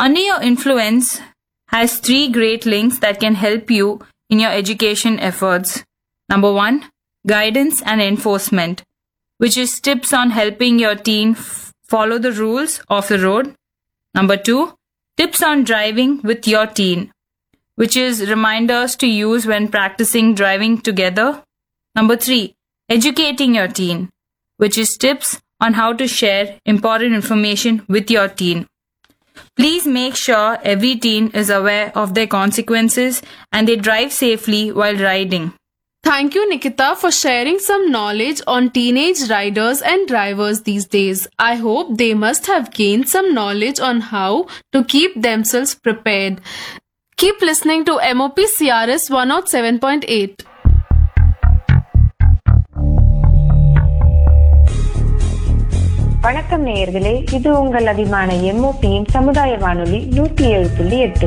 Under your influence has three great links that can help you in your education efforts. Number one, guidance and enforcement, which is tips on helping your teen f- follow the rules of the road. Number two, tips on driving with your teen, which is reminders to use when practicing driving together. Number three, educating your teen, which is tips on how to share important information with your teen. Please make sure every teen is aware of their consequences and they drive safely while riding. Thank you, Nikita, for sharing some knowledge on teenage riders and drivers these days. I hope they must have gained some knowledge on how to keep themselves prepared. Keep listening to MOP CRS 107.8. வணக்கம் நேயர்களே இது உங்கள் அபிமான எம்ஓபியின் சமுதாய வானொலி நூத்தி ஏழு புள்ளி எட்டு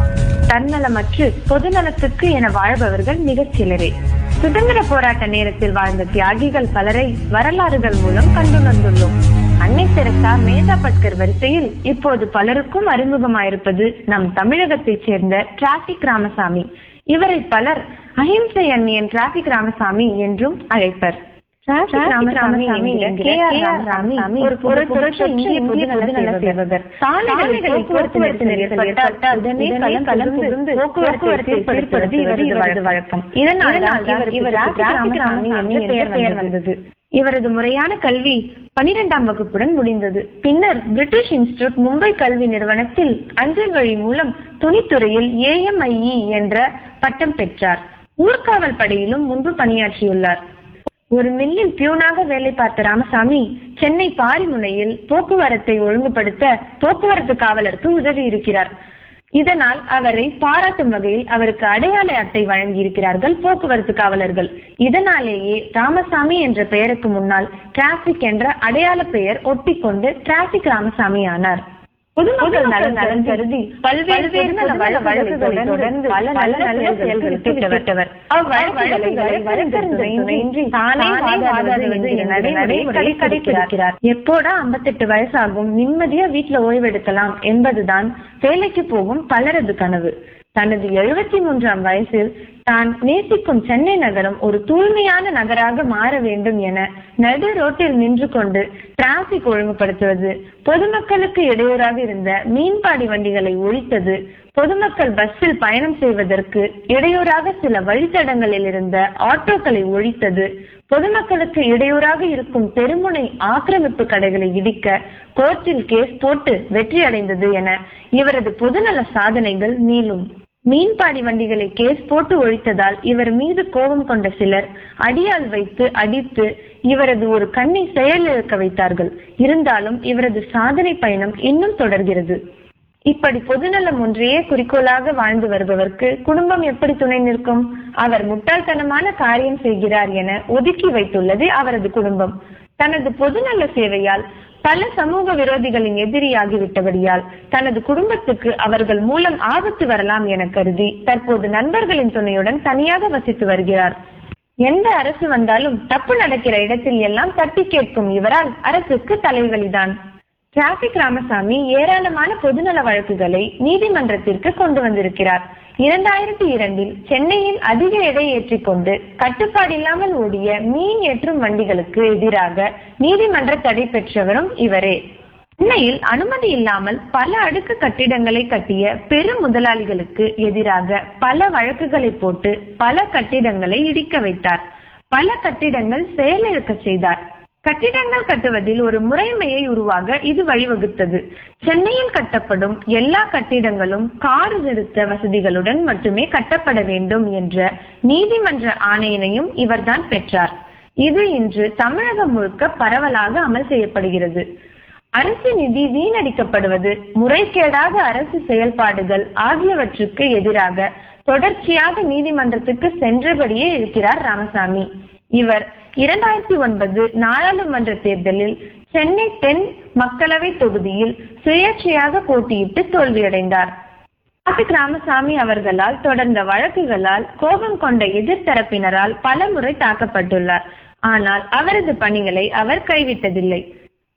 தன்னலமற்று பொதுநலத்துக்கு என வாழ்பவர்கள் மிகச் சிலரே சுதந்திர போராட்ட நேரத்தில் வாழ்ந்த தியாகிகள் பலரை வரலாறுகள் மூலம் கண்டுணர்ந்துள்ளோம் அன்னை தெரசா மேதா பட்கர் வரிசையில் இப்போது பலருக்கும் அறிமுகமாயிருப்பது நம் தமிழகத்தைச் சேர்ந்த டிராபிக் ராமசாமி இவரை பலர் அஹிம்சை அன்னியன் டிராபிக் ராமசாமி என்றும் அழைப்பர் டிராபிக் ராமசாமி என்கிற கே.ஆர். ராமசாமி ஒரு புரட்சி இந்திய பொதுநல சேவகர் சாலைகளில் போக்குவரத்து நெரிசல் ஏற்பட்டால் உடனே களம் புகுந்து போக்குவரத்தை சீர்படுத்தி இவரது வழக்கம் இதனால் தான் இவருக்கு டிராபிக் ராமசாமி என்ற பெயர் வந்தது இவரது முறையான கல்வி பனிரெண்டாம் வகுப்புடன் முடிந்தது பின்னர் பிரிட்டிஷ் இன்ஸ்டிடியூட் மும்பை கல்வி நிறுவனத்தில் அஞ்சல் வழி மூலம் துணித்துறையில் ஏஎம்ஐஇ என்ற பட்டம் பெற்றார் ஊர்காவல் படையிலும் முன்பு பணியாற்றியுள்ளார் ஒரு மில்லில் பியூனாக வேலை பார்த்த ராமசாமி சென்னை பாரிமுனையில் போக்குவரத்தை ஒழுங்குபடுத்த போக்குவரத்து காவலருக்கு உதவி இருக்கிறார் இதனால் அவரை பாராட்டும் வகையில் அவருக்கு அடையாள அட்டை வழங்கியிருக்கிறார்கள் போக்குவரத்து காவலர்கள் இதனாலேயே ராமசாமி என்ற பெயருக்கு முன்னால் டிராபிக் என்ற அடையாள பெயர் ஒட்டிக்கொண்டு டிராபிக் ராமசாமி ஆனார் பொதுமக்கள் நலன் நலன் கருதி பல்வேறு நல வழக்குகளை தொடர்ந்து பல நல்ல நல்ல செயல்களுக்கு விட்டவர் அவ்வழக்குகளை வழக்கறிஞர் தானே வாதாடுவது என்கிற நடைமுறையை கடைபிடிக்கிறார் எப்போடா ஐம்பத்தெட்டு வயசாகும் நிம்மதியா வீட்டுல ஓய்வெடுக்கலாம் என்பதுதான் வேலைக்கு போகும் பலரது கனவு தனது எழுபத்தி மூன்றாம் வயசில் தான் நேசிக்கும் சென்னை நகரம் ஒரு தூய்மையான நகராக மாற வேண்டும் என நடு ரோட்டில் நின்று கொண்டு டிராபிக் ஒழுங்குபடுத்துவது பொதுமக்களுக்கு இடையூறாக இருந்த மீன்பாடி வண்டிகளை ஒழித்தது பொதுமக்கள் பஸ்ஸில் பயணம் செய்வதற்கு இடையூறாக சில வழித்தடங்களில் இருந்த ஆட்டோக்களை ஒழித்தது பொதுமக்களுக்கு இடையூறாக இருக்கும் தெருமுனை ஆக்கிரமிப்பு கடைகளை இடிக்க கோர்ட்டில் கேஸ் போட்டு வெற்றி அடைந்தது என இவரது பொதுநல சாதனைகள் நீளும் மீன்பாடி வண்டிகளை கேஸ் போட்டு ஒழித்ததால் இவர் மீது கோபம் கொண்ட சிலர் அடியால் வைத்து அடித்து இவரது ஒரு கண்ணை செயலிழக்க வைத்தார்கள் இருந்தாலும் இவரது சாதனை பயணம் இன்னும் தொடர்கிறது இப்படி பொதுநலம் ஒன்றையே குறிக்கோளாக வாழ்ந்து வருபவருக்கு குடும்பம் எப்படி துணை நிற்கும் அவர் முட்டாள்தனமான காரியம் செய்கிறார் என ஒதுக்கி வைத்துள்ளது அவரது குடும்பம் தனது பொதுநல சேவையால் பல சமூக விரோதிகளின் எதிரியாகிவிட்டபடியால் தனது குடும்பத்துக்கு அவர்கள் மூலம் ஆபத்து வரலாம் என கருதி தற்போது நண்பர்களின் துணையுடன் தனியாக வசித்து வருகிறார் எந்த அரசு வந்தாலும் தப்பு நடக்கிற இடத்தில் எல்லாம் தட்டி கேட்கும் இவரால் அரசுக்கு தலைவலிதான் டிராபிக் ராமசாமி ஏராளமான பொதுநல வழக்குகளை நீதிமன்றத்திற்கு கொண்டு வந்திருக்கிறார் இரண்டாயிரத்தி இரண்டில் சென்னையில் அதிக எடை ஏற்றிக்கொண்டு கட்டுப்பாடில்லாமல் ஓடிய மீன் ஏற்றும் வண்டிகளுக்கு எதிராக நீதிமன்ற தடை பெற்றவரும் இவரே சென்னையில் அனுமதி இல்லாமல் பல அடுக்கு கட்டிடங்களை கட்டிய பெரும் முதலாளிகளுக்கு எதிராக பல வழக்குகளை போட்டு பல கட்டிடங்களை இடிக்க வைத்தார் பல கட்டிடங்கள் செயலிழக்க செய்தார் கட்டிடங்கள் கட்டுவதில் ஒரு முறைமையை உருவாக இது வழிவகுத்தது சென்னையில் கட்டப்படும் எல்லா கட்டிடங்களும் கார் நிறுத்த வசதிகளுடன் மட்டுமே கட்டப்பட வேண்டும் என்ற நீதிமன்ற ஆணையினையும் இவர்தான் பெற்றார் இது இன்று தமிழகம் முழுக்க பரவலாக அமல் செய்யப்படுகிறது அரசு நிதி வீணடிக்கப்படுவது முறைகேடாக அரசு செயல்பாடுகள் ஆகியவற்றுக்கு எதிராக தொடர்ச்சியாக நீதிமன்றத்துக்கு சென்றபடியே இருக்கிறார் ராமசாமி இவர் இரண்டாயிரத்தி ஒன்பது நாடாளுமன்ற தேர்தலில் சென்னை தென் மக்களவை தொகுதியில் சுயேட்சையாக போட்டியிட்டு தோல்வியடைந்தார் டிராபிக் ராமசாமி அவர்களால் தொடர்ந்த வழக்குகளால் கோபம் கொண்ட எதிர்த்தரப்பினரால் பல முறை தாக்கப்பட்டுள்ளார் ஆனால் அவரது பணிகளை அவர் கைவிட்டதில்லை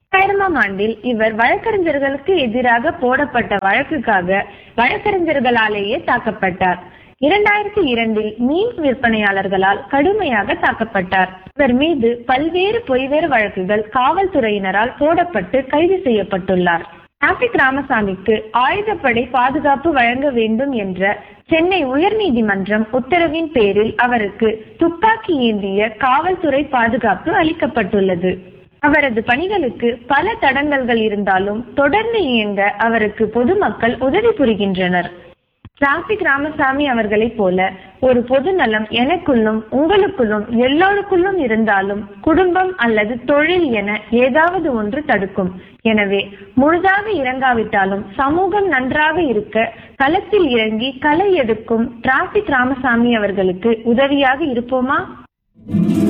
இரண்டாயிரமாம் ஆண்டில் இவர் வழக்கறிஞர்களுக்கு எதிராக போடப்பட்ட வழக்குக்காக வழக்கறிஞர்களாலேயே தாக்கப்பட்டார் இரண்டாயிரத்தி இரண்டில் மீன் விற்பனையாளர்களால் கடுமையாக தாக்கப்பட்டார் இவர் மீது பல்வேறு பொய்வேறு வழக்குகள் காவல்துறையினரால் போடப்பட்டு கைது செய்யப்பட்டுள்ளார் டிராபிக் ராமசாமிக்கு ஆயுதப்படை பாதுகாப்பு வழங்க வேண்டும் என்ற சென்னை உயர்நீதிமன்றம் உத்தரவின் பேரில் அவருக்கு துப்பாக்கி ஏந்திய காவல்துறை பாதுகாப்பு அளிக்கப்பட்டுள்ளது அவரது பணிகளுக்கு பல தடங்கல்கள் இருந்தாலும் தொடர்ந்து இயங்க அவருக்கு பொதுமக்கள் உதவி புரிகின்றனர் டிராபிக் ராமசாமி அவர்களைப் போல ஒரு பொதுநலம் எனக்குள்ளும் உங்களுக்குள்ளும் எல்லோருக்குள்ளும் இருந்தாலும் குடும்பம் அல்லது தொழில் என ஏதாவது ஒன்று தடுக்கும் எனவே முழுதாக இறங்காவிட்டாலும் சமூகம் நன்றாக இருக்க களத்தில் இறங்கி களை எடுக்கும் டிராபிக் ராமசாமி அவர்களுக்கு உதவியாக இருப்போமா